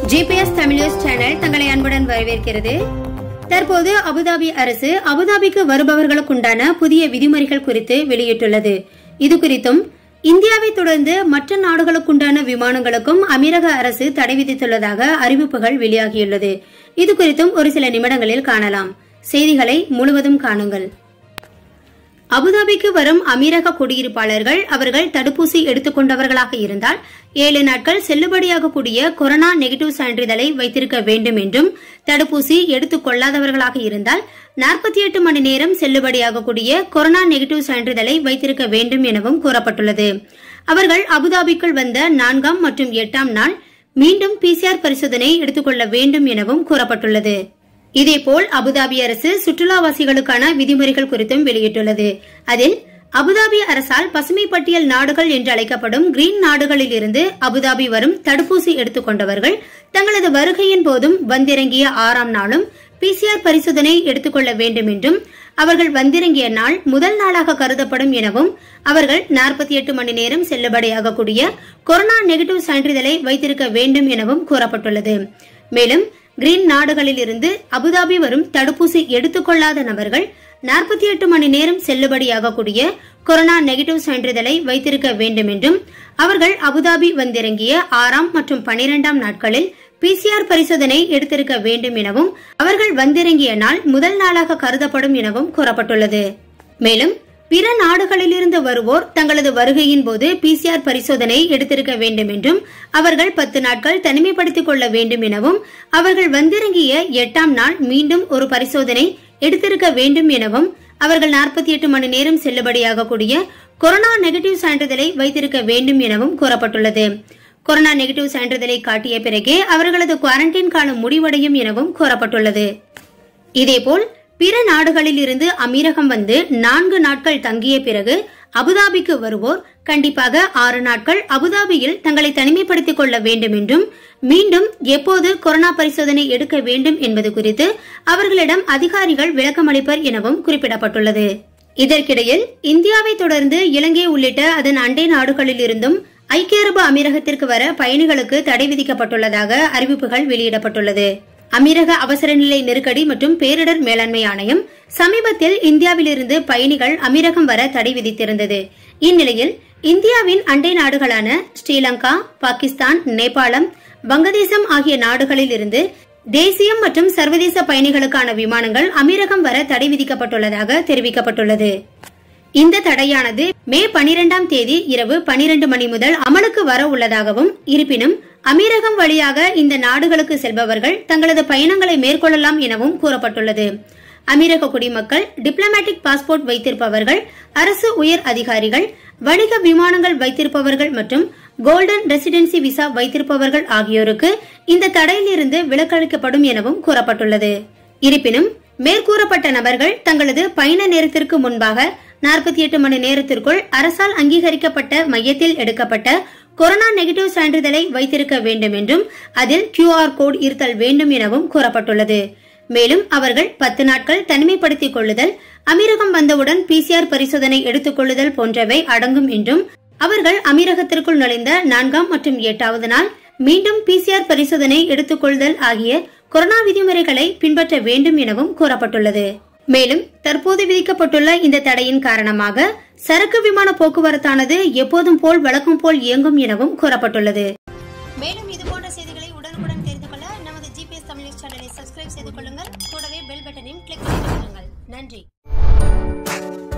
GPS Tamil news channel தங்களை அன்புடன் வரவேற்கிறது தற்போது அபுதாபி அரசு அபுதாபிக்கு வருபவர்களுக்குண்டான புதிய விதிமுறைகள் குறித்து வெளியிட்டுள்ளது இது குறித்தும் இந்தியாவை தொடர்ந்து மற்ற நாடுகளுக்குண்டான விமானங்களுக்கும் அமீரக அரசு தடை விதித்துள்ளதாக அறிவிப்புகள் வெளியாகியுள்ளது இது குறித்தும் ஒரு சில நிமிடங்களில் காணலாம் செய்திகளை முழுவதும் காணுங்கள் அபுதாபிக்கு வரும் அமீரக குடியிருப்பாளர்கள் அவர்கள் தடுப்பூசி எடுத்துக் கொண்டவர்களாக இருந்தால் ஏழு நாட்கள் செல்லுபடியாகக்கூடிய கொரோனா நெகட்டிவ் சான்றிதழை வைத்திருக்க வேண்டும் என்றும் தடுப்பூசி எடுத்துக் கொள்ளாதவர்களாக இருந்தால் நாற்பத்தி எட்டு மணி நேரம் செல்லுபடியாகக்கூடிய கொரோனா நெகட்டிவ் சான்றிதழை வைத்திருக்க வேண்டும் எனவும் கூறப்பட்டுள்ளது அவர்கள் அபுதாபிக்குள் வந்த நான்காம் மற்றும் எட்டாம் நாள் மீண்டும் பிசிஆர் பரிசோதனை எடுத்துக்கொள்ள வேண்டும் எனவும் கூறப்பட்டுள்ளது இதேபோல் அபுதாபி அரசு சுற்றுலாவாசிகளுக்கான விதிமுறைகள் குறித்தும் வெளியிட்டுள்ளது அதில் அபுதாபி அரசால் பசுமை பட்டியல் நாடுகள் என்று அழைக்கப்படும் கிரீன் நாடுகளில் இருந்து அபுதாபி வரும் தடுப்பூசி எடுத்துக் கொண்டவர்கள் தங்களது வருகையின் போதும் வந்திறங்கிய ஆறாம் நாளும் பிசிஆர் பரிசோதனை எடுத்துக்கொள்ள வேண்டும் என்றும் அவர்கள் வந்திறங்கிய நாள் முதல் நாளாக கருதப்படும் எனவும் அவர்கள் நாற்பத்தி எட்டு மணி நேரம் செல்லுபடியாகக்கூடிய கொரோனா நெகட்டிவ் சான்றிதழை வைத்திருக்க வேண்டும் எனவும் கூறப்பட்டுள்ளது மேலும் கிரீன் நாடுகளில் இருந்து அபுதாபி வரும் தடுப்பூசி எடுத்துக்கொள்ளாத நபர்கள் நாற்பத்தி எட்டு மணி நேரம் செல்லுபடியாகக்கூடிய கொரோனா நெகட்டிவ் சான்றிதழை வைத்திருக்க வேண்டும் என்றும் அவர்கள் அபுதாபி வந்திறங்கிய ஆறாம் மற்றும் பனிரெண்டாம் நாட்களில் பிசிஆர் பரிசோதனை எடுத்திருக்க வேண்டும் எனவும் அவர்கள் வந்திறங்கிய நாள் முதல் நாளாக கருதப்படும் எனவும் கூறப்பட்டுள்ளது மேலும் பிற நாடுகளிலிருந்து வருவோர் தங்களது வருகையின் போது பிசிஆர் பரிசோதனை எடுத்திருக்க வேண்டும் என்றும் அவர்கள் பத்து நாட்கள் தனிமைப்படுத்திக் கொள்ள வேண்டும் எனவும் அவர்கள் வந்திறங்கிய எட்டாம் நாள் மீண்டும் ஒரு பரிசோதனை எடுத்திருக்க வேண்டும் எனவும் அவர்கள் நாற்பத்தி எட்டு மணி நேரம் செல்லுபடியாகக்கூடிய கொரோனா நெகட்டிவ் சான்றிதழை வைத்திருக்க வேண்டும் எனவும் கூறப்பட்டுள்ளது கொரோனா நெகட்டிவ் சான்றிதழை காட்டிய பிறகே அவர்களது குவாரண்டைன் காலம் முடிவடையும் எனவும் கூறப்பட்டுள்ளது இதேபோல் பிற நாடுகளில் இருந்து அமீரகம் வந்து நான்கு நாட்கள் தங்கிய பிறகு அபுதாபிக்கு வருவோர் கண்டிப்பாக ஆறு நாட்கள் அபுதாபியில் தங்களை தனிமைப்படுத்திக் கொள்ள வேண்டும் என்றும் மீண்டும் எப்போது கொரோனா பரிசோதனை எடுக்க வேண்டும் என்பது குறித்து அவர்களிடம் அதிகாரிகள் விளக்கமளிப்பர் எனவும் குறிப்பிடப்பட்டுள்ளது இதற்கிடையில் இந்தியாவை தொடர்ந்து இலங்கை உள்ளிட்ட அதன் அண்டை நாடுகளில் இருந்தும் ஐக்கிய அரபு அமீரகத்திற்கு வர பயணிகளுக்கு தடை விதிக்கப்பட்டுள்ளதாக அறிவிப்புகள் வெளியிடப்பட்டுள்ளது அமீரக அவசர நிலை நெருக்கடி மற்றும் பேரிடர் மேலாண்மை ஆணையம் சமீபத்தில் இந்தியாவிலிருந்து பயணிகள் அமீரகம் வர தடை விதித்திருந்தது இந்நிலையில் இந்தியாவின் அண்டை நாடுகளான ஸ்ரீலங்கா பாகிஸ்தான் நேபாளம் வங்கதேசம் ஆகிய நாடுகளில் இருந்து தேசியம் மற்றும் சர்வதேச பயணிகளுக்கான விமானங்கள் அமீரகம் வர தடை விதிக்கப்பட்டுள்ளதாக தெரிவிக்கப்பட்டுள்ளது இந்த தடையானது மே பனிரெண்டாம் தேதி இரவு பனிரெண்டு மணி முதல் அமலுக்கு வர உள்ளதாகவும் இருப்பினும் அமீரகம் வழியாக இந்த நாடுகளுக்கு செல்பவர்கள் தங்களது பயணங்களை மேற்கொள்ளலாம் எனவும் கூறப்பட்டுள்ளது அமீரக குடிமக்கள் டிப்ளமேட்டிக் பாஸ்போர்ட் வைத்திருப்பவர்கள் அரசு உயர் அதிகாரிகள் வணிக விமானங்கள் வைத்திருப்பவர்கள் மற்றும் கோல்டன் ரெசிடென்சி விசா வைத்திருப்பவர்கள் ஆகியோருக்கு இந்த தடையிலிருந்து விலக்களிக்கப்படும் எனவும் கூறப்பட்டுள்ளது இருப்பினும் மேற்கூறப்பட்ட நபர்கள் தங்களது பயண நேரத்திற்கு முன்பாக நாற்பத்தி எட்டு மணி நேரத்திற்குள் அரசால் அங்கீகரிக்கப்பட்ட மையத்தில் எடுக்கப்பட்ட கொரோனா நெகட்டிவ் சான்றிதழை வைத்திருக்க வேண்டும் என்றும் அதில் கியூஆர் கோட் இருத்தல் வேண்டும் எனவும் கூறப்பட்டுள்ளது மேலும் அவர்கள் பத்து நாட்கள் தனிமைப்படுத்திக் கொள்ளுதல் அமீரகம் வந்தவுடன் பிசிஆர் பரிசோதனை எடுத்துக் கொள்ளுதல் போன்றவை அடங்கும் என்றும் அவர்கள் அமீரகத்திற்குள் நுழைந்த நான்காம் மற்றும் எட்டாவது நாள் மீண்டும் பிசிஆர் பரிசோதனை எடுத்துக் கொள்ளுதல் ஆகிய கொரோனா விதிமுறைகளை பின்பற்ற வேண்டும் எனவும் கூறப்பட்டுள்ளது மேலும் தற்போது விதிக்கப்பட்டுள்ள இந்த தடையின் காரணமாக சரக்கு விமான போக்குவரத்தானது எப்போதும் போல் வழக்கம் போல் இயங்கும் எனவும் கூறப்பட்டுள்ளது மேலும் இது போன்ற செய்திகளை உடனுக்குடன் தெரிந்து கொள்ள நமது ஜிபிஎஸ் தமிழ் சேனலை சப்ஸ்கிரைப் செய்து கொள்ளுங்கள் கூடவே பெல் பட்டனையும் கிளிக் செய்து கொள்ளுங்கள் நன்றி